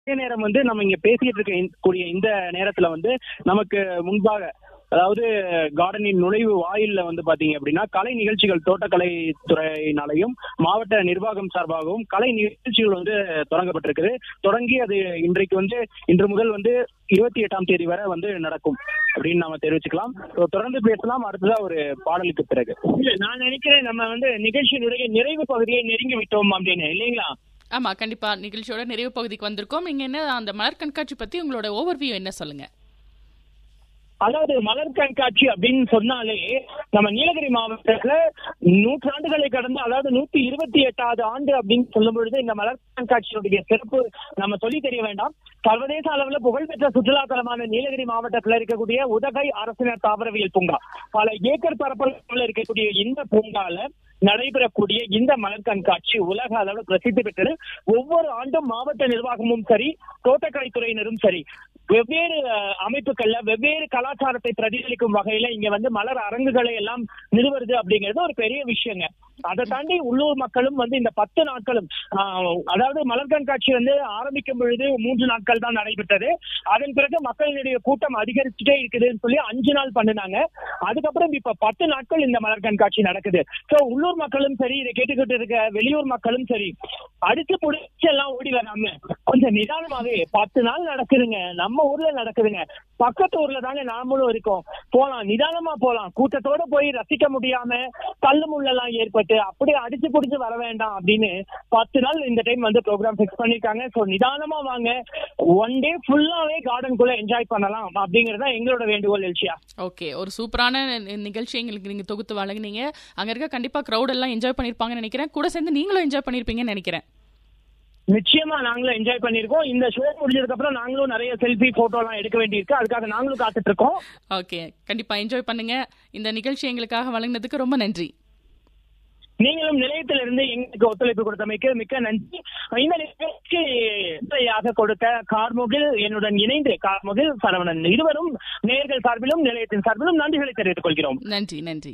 அதே நேரம் வந்து நம்ம இங்க பேசிட்டு இருக்க இந்த- கூடிய இந்த நேரத்துல வந்து நமக்கு முன்பாக அதாவது கார்டனின் நுழைவு வாயில்ல வந்து பாத்தீங்க அப்படின்னா கலை நிகழ்ச்சிகள் தோட்டக்கலை துறையினாலையும் மாவட்ட நிர்வாகம் சார்பாகவும் கலை நிகழ்ச்சிகள் வந்து தொடங்கப்பட்டிருக்குது தொடங்கி அது இன்றைக்கு வந்து இன்று முதல் வந்து இருபத்தி எட்டாம் தேதி வரை வந்து நடக்கும் அப்படின்னு நாம தெரிவிச்சுக்கலாம் So, தொடர்ந்து பேசலாம் அடுத்ததா ஒரு பாடலுக்கு பிறகு இல்ல நான் நினைக்கிறேன் நம்ம வந்து நிகழ்ச்சியினுடைய நிறைவு பகுதியை நெருங்கி விட்டோம் அப்படின்னு இல்லைங்களா ஆமா கண்டிப்பா நிகழ்ச்சியோட நிறைவு பகுதிக்கு வந்திருக்கோம் நீங்க என்ன அந்த மலர் கண்காட்சி பத்தி உங்களோட ஓவர்வியூ என்ன சொல்லுங்க அதாவது மலர் கண்காட்சி அப்படின்னு சொன்னாலே நம்ம நீலகிரி மாவட்டத்துல நூற்றாண்டுகளை கடந்து அதாவது நூத்தி இருபத்தி எட்டாவது ஆண்டு அப்படின்னு சொல்லும் பொழுது இந்த மலர் கண்காட்சியினுடைய சிறப்பு நம்ம சொல்லி தெரிய வேண்டாம் சர்வதேச அளவுல புகழ்பெற்ற சுற்றுலா தலமான நீலகிரி மாவட்டத்துல இருக்கக்கூடிய உதகை அரசினர் தாவரவியல் பூங்கா பல ஏக்கர் பரப்பளவுல இருக்கக்கூடிய இந்த பூங்கால நடைபெறக்கூடிய இந்த மலர் கண்காட்சி உலக அளவில் பிரசித்தி பெற்றது ஒவ்வொரு ஆண்டும் மாவட்ட நிர்வாகமும் சரி தோட்டக்கலைத்துறையினரும் சரி வெவ்வேறு அஹ், அமைப்புகள்ல வெவ்வேறு கலாச்சாரத்தை பிரதிபலிக்கும் வகையில இங்க வந்து மலர் அரங்குகளை எல்லாம் நிறுவுறது அப்படிங்கிறது ஒரு பெரிய விஷயங்க அதை தாண்டி உள்ளூர் மக்களும் வந்து இந்த பத்து நாட்களும் ஆஹ், அதாவது மலர் கண்காட்சி வந்து ஆரம்பிக்கும் பொழுது மூன்று நாட்கள் தான் நடைபெற்றது அதன் பிறகு மக்களினுடைய கூட்டம் அதிகரிச்சுட்டே இருக்குதுன்னு சொல்லி அஞ்சு நாள் பண்ணினாங்க அதுக்கப்புறம் இப்ப பத்து நாட்கள் இந்த மலர் கண்காட்சி நடக்குது சோ உள்ளூர் மக்களும் சரி இதை கேட்டுக்கிட்டு இருக்க வெளியூர் மக்களும் சரி அடிச்சு புடிச்சு எல்லாம் ஓடி வராம கொஞ்சம் நிதானமாவே பத்து நாள் நடக்குதுங்க நம்ம ஊர்ல நடக்குதுங்க பக்கத்து ஊர்ல தாங்க நாமளும் இருக்கோம் போலாம் நிதானமா போலாம் கூட்டத்தோட போய் ரசிக்க முடியாம தள்ளு முள்ளெல்லாம் ஏற்பட்டு அப்படியே அடிச்சு புடிச்சு வர வேண்டாம் அப்படின்னு பத்து நாள் இந்த டைம் வந்து ப்ரோக்ராம் ஃபிக்ஸ் பண்ணிருக்காங்க சோ நிதானமா வாங்க ஒன் டே ஃபுல்லாவே கார்டனுக்குள்ள என்ஜாய் பண்ணலாம் அப்படிங்கறது தான் எங்களோட வேண்டுகோள் எழுச்சியா ஓகே ஒரு சூப்பரான நி- நிகழ்ச்சி எங்களுக்கு நீங்க தொகுத்து வழங்குனீங்க அங்க இருக்க கண்டிப்பா crowd எல்லாம் என்ஜாய் பண்ணிருப்பாங்கன்னு நினைக்கிறேன் கூட சேர்ந்து நீங்களும் என்ஜாய் பண்ணிருப்பீங்கன்னு நினைக்கிறேன் நிச்சயமா நாங்களும் என்ஜாய் பண்ணிருக்கோம் இந்த ஷோ முடிஞ்சதுக்கு அப்புறம் நாங்களும் நிறைய செல்ஃபி போட்டோ எல்லாம் எடுக்க வேண்டியிருக்கு அதுக்காக நாங்களும் காத்துட்டு இருக்கோம் ஓகே கண்டிப்பா என்ஜாய் பண்ணுங்க இந்த நிகழ்ச்சி எங்களுக்காக வழங்கினதுக்கு ரொம்ப நன்றி நீங்களும் நிலையத்திலிருந்து எங்களுக்கு ஒத்துழைப்பு கொடுத்தமைக்கு மிக்க நன்றி இந்த நிகழ்ச்சியாக கொடுத்த கார்முகில் என்னுடன் இணைந்து கார்முகில் சரவணன் இருவரும் நேர்கள் சார்பிலும் நிலையத்தின் சார்பிலும் நன்றிகளை தெரிவித்துக் கொள்கிறோம் நன்றி நன்றி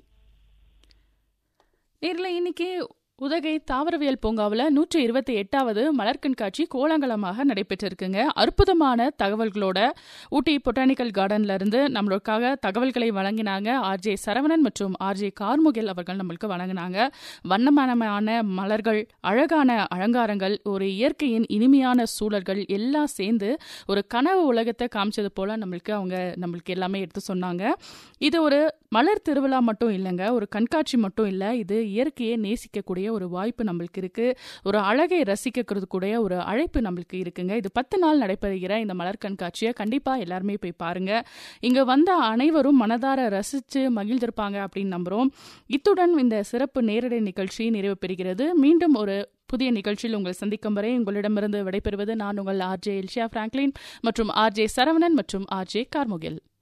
நேரில் இன்னைக்கு உதகை தாவரவியல் பூங்காவில் நூற்றி இருபத்தி எட்டாவது மலர் கண்காட்சி கோலாகலமாக நடைபெற்றிருக்குங்க அற்புதமான தகவல்களோட ஊட்டி பொட்டானிக்கல் கார்டன்ல இருந்து நம்மளுக்காக தகவல்களை வழங்கினாங்க ஆர்ஜே சரவணன் மற்றும் ஆர்ஜே கார்முகில் அவர்கள் நம்மளுக்கு வழங்கினாங்க வண்ணமயமான மலர்கள் அழகான அலங்காரங்கள் ஒரு இயற்கையின் இனிமையான சூழல்கள் எல்லாம் சேர்ந்து ஒரு கனவு உலகத்தை காமிச்சது போல நம்மளுக்கு அவங்க நம்மளுக்கு எல்லாமே எடுத்து சொன்னாங்க இது ஒரு மலர் திருவிழா மட்டும் இல்லைங்க ஒரு கண்காட்சி மட்டும் இல்லை இது இயற்கையை நேசிக்கக்கூடிய ஒரு வாய்ப்பு நம்மளுக்கு இருக்கு ஒரு அழகை ரசிக்கிறது கூடிய ஒரு அழைப்பு நம்மளுக்கு இருக்குங்க இது பத்து நாள் நடைபெறுகிற இந்த மலர் கண்காட்சியை கண்டிப்பா எல்லாருமே போய் பாருங்க இங்க வந்த அனைவரும் மனதார ரசிச்சு மகிழ்ந்திருப்பாங்க அப்படின்னு நம்புறோம் இத்துடன் இந்த சிறப்பு நேரடி நிகழ்ச்சி நிறைவு பெறுகிறது மீண்டும் ஒரு புதிய நிகழ்ச்சியில் உங்கள் சந்திக்கும் வரை உங்களிடமிருந்து விடைபெறுவது நான் உங்கள் ஆர்ஜே எல்ஷியா பிராங்க்லின் மற்றும் ஆர்ஜே சரவணன் மற்றும் ஆர்ஜே கார்முகில்